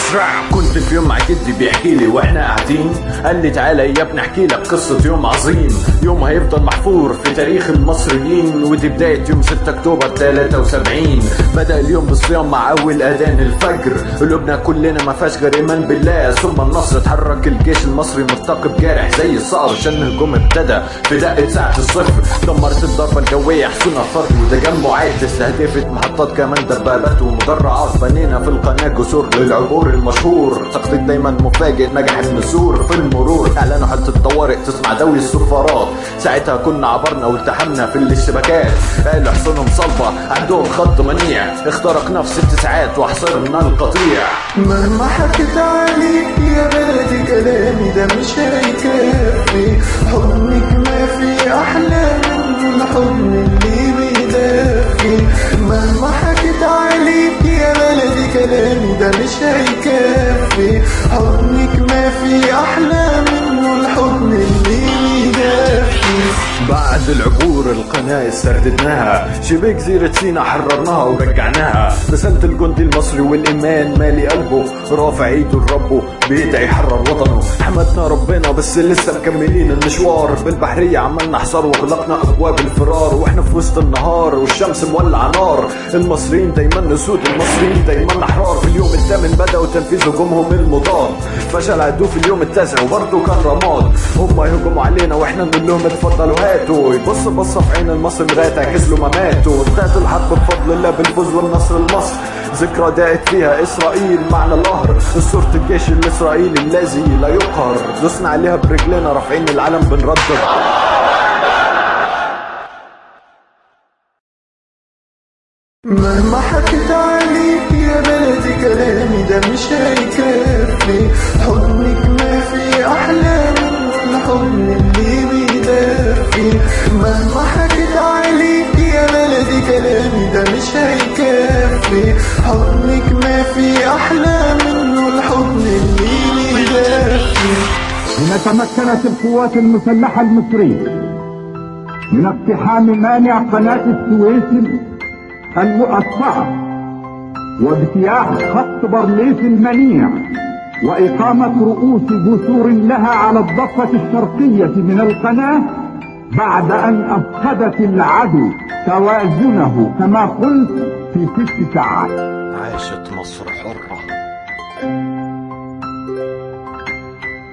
اسرع كنت في يوم مع جدي بيحكي لي واحنا قاعدين قال لي تعالى يا ابني احكي لك قصه يوم عظيم يوم هيفضل محفور في تاريخ المصريين ودي بدايه يوم 6 اكتوبر 73 بدا اليوم بالصيام مع اول اذان الفجر قلوبنا كلنا ما فيهاش غير ايمان بالله ثم النصر اتحرك الجيش المصري مرتقب جارح زي الصقر عشان الهجوم ابتدى في دقه ساعه الصفر دمرت الضربه الجويه حصون الفرد وتجمعات استهدفت محطات كمان دبابات ومدرعات بنينا في القناه جسور للعبور المشهور تخطيط دايما مفاجئ نجح النسور في المرور اعلنوا حاله الطوارئ تصنع دولي السفارات ساعتها كنا عبرنا والتحمنا في الاشتباكات قالوا حصونهم صلبه عندهم خط منيع اخترقنا في ست ساعات وحصرنا القطيع مهما حكيت عليك يا بلدي كلامي ده مش هيكفي حضنك ما في احلى من الحضن اللي بيدفي مهما حكيت عليك يا بلدي كلامي ده مش هيكفي حضنك ما في احلى منه الحضن اللي بيدفي بعد العبور القناة استرددناها شبه جزيرة سينا حررناها ورجعناها رسالة الجندي المصري والإيمان مالي قلبه رافع ايده لربه بيدعي يحرر وطنه حمدنا ربنا بس لسه مكملين المشوار بالبحرية عملنا حصار وغلقنا أبواب الفرار واحنا في وسط النهار والشمس مولعة نار المصريين دايما نسود المصريين دايما أحرار في اليوم الثامن بدأوا تنفيذ هجومهم المضاد فشل عدو في اليوم التاسع وبرضه كان رماد هم يهجموا علينا واحنا نقول لهم اتفضلوا هاتوا يبص بصة في عين المصري مراية تعكس له ما ماتوا انتهت الحرب بفضل الله بالفوز والنصر لمصر ذكرى داعت فيها اسرائيل معنى القهر صورة الجيش الاسرائيلي الذي لا يقهر دوسنا عليها برجلنا رافعين العلم بنردد مهما حكيت عليك يا بلدي كلامي ده مش هيكفي حضنك ما في احلى من الحضن اللي بيدفي مهما حكيت عليك يا بلدي كلامي ده مش هيكفي حضنك ما في احلى منه الحضن اللي بيدفي حين تمكنت القوات المسلحة المصرية من اقتحام مانع قناة السويس المؤسسة واجتياح خط برليس المنيع وإقامة رؤوس جسور لها على الضفة الشرقية من القناة بعد أن أفقدت العدو توازنه كما قلت في ست ساعات عاشت مصر حرة